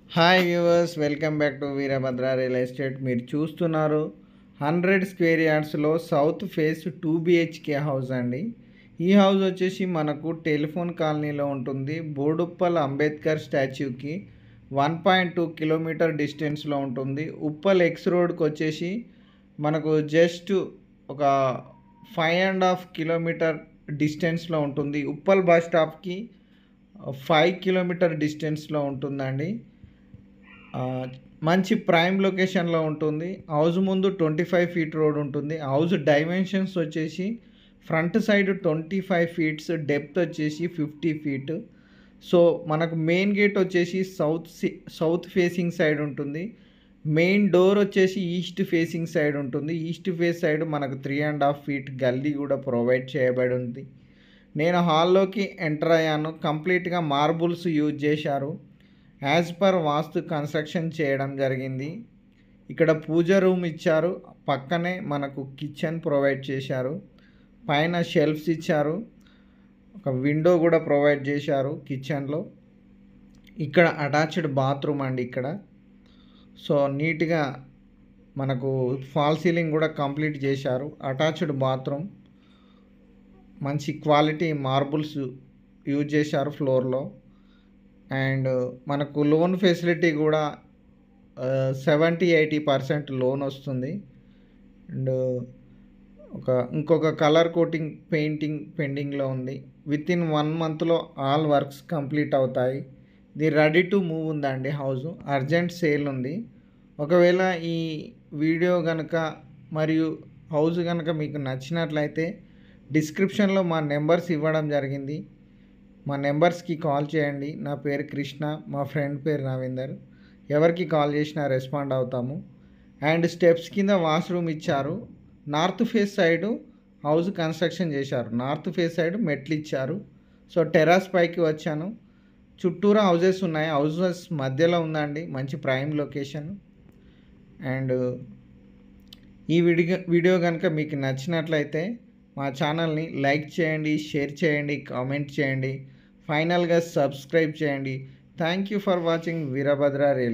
hi viewers welcome back to Veerabhadra real estate మీరు చూస్తున్నారు hundred square యార్డ్స్లో south face two BHK house అండి ఈ హౌస్ వచ్చేసి మనకు టెలిఫోన్ కాలనీలో ఉంటుంది బోడుప్పల్ అంబేద్కర్ స్టాచ్యూకి వన్ పాయింట్ టూ కిలోమీటర్ డిస్టెన్స్లో ఉంటుంది ఉప్పల్ ఎక్స్ రోడ్కి వచ్చేసి మనకు జస్ట్ ఒక ఫైవ్ అండ్ హాఫ్ కిలోమీటర్ డిస్టెన్స్లో ఉంటుంది ఉప్పల్ బస్ స్టాప్కి ఫైవ్ కిలోమీటర్ డిస్టెన్స్లో ఉంటుందండి ఆ, మంచి ప్రైమ్ లొకేషన్లో ఉంటుంది హౌస్ ముందు ట్వంటీ ఫైవ్ ఫీట్ రోడ్ ఉంటుంది హౌస్ డైమెన్షన్స్ వచ్చేసి front side twenty five feets depth వచ్చేసి ఫిఫ్టీ ఫీట్ సో మనకు మెయిన్ గేట్ వచ్చేసి సౌత్ సి- సౌత్ ఫేసింగ్ సైడ్ ఉంటుంది మెయిన్ డోర్ వచ్చేసి ఈస్ట్ ఫేసింగ్ సైడ్ ఉంటుంది ఈస్ట్ ఫేస్ సైడ్ మనకు త్రీ అండ్ హాఫ్ ఫీట్ గల్లీ కూడా ప్రొవైడ్ చేయబడి ఉంది నేను హాల్లోకి ఎంటర్ అయ్యాను కంప్లీట్గా మార్బుల్స్ యూజ్ చేశారు యాజ్ పర్ వాస్తు కన్స్ట్రక్షన్ చేయడం జరిగింది ఇక్కడ పూజ రూమ్ ఇచ్చారు పక్కనే మనకు కిచెన్ ప్రొవైడ్ చేశారు పైన షెల్ఫ్స్ ఇచ్చారు ఒక విండో కూడా ప్రొవైడ్ చేశారు కిచెన్లో ఇక్కడ అటాచ్డ్ బాత్రూమ్ అండి ఇక్కడ సో నీట్గా మనకు ఫాల్ సీలింగ్ కూడా కంప్లీట్ చేశారు అటాచ్డ్ బాత్రూమ్ మంచి క్వాలిటీ మార్బుల్స్ యూజ్ చేశారు ఫ్లోర్లో అండ్ మనకు లోన్ ఫెసిలిటీ కూడా సెవెంటీ ఎయిటీ పర్సెంట్ లోన్ వస్తుంది అండ్ ఒక ఇంకొక కలర్ కోటింగ్ పెయింటింగ్ పెండింగ్లో ఉంది విత్ ఇన్ వన్ మంత్లో ఆల్ వర్క్స్ కంప్లీట్ అవుతాయి ఇది రెడీ టు మూవ్ ఉందండి హౌస్ అర్జెంట్ సేల్ ఉంది ఒకవేళ ఈ వీడియో కనుక మరియు హౌస్ కనుక మీకు నచ్చినట్లయితే డిస్క్రిప్షన్లో మా నెంబర్స్ ఇవ్వడం జరిగింది మా నెంబర్స్కి కాల్ చేయండి నా పేరు కృష్ణ మా ఫ్రెండ్ పేరు రవీందర్ ఎవరికి కాల్ చేసినా రెస్పాండ్ అవుతాము అండ్ స్టెప్స్ కింద వాష్రూమ్ ఇచ్చారు north face side house construction చేశారు నార్త్ ఫేస్ సైడ్ మెట్లు ఇచ్చారు సో టెర్రస్ పైకి వచ్చాను చుట్టూరా హౌజెస్ ఉన్నాయి హౌజెస్ మధ్యలో ఉందండి మంచి ప్రైమ్ లొకేషన్ అండ్ ఈ వీడియో వీడియో కనుక మీకు నచ్చినట్లయితే మా ఛానల్ని లైక్ చేయండి షేర్ చేయండి కామెంట్ చేయండి ఫైనల్గా సబ్స్క్రైబ్ చేయండి thank you for watching Veerabhadra real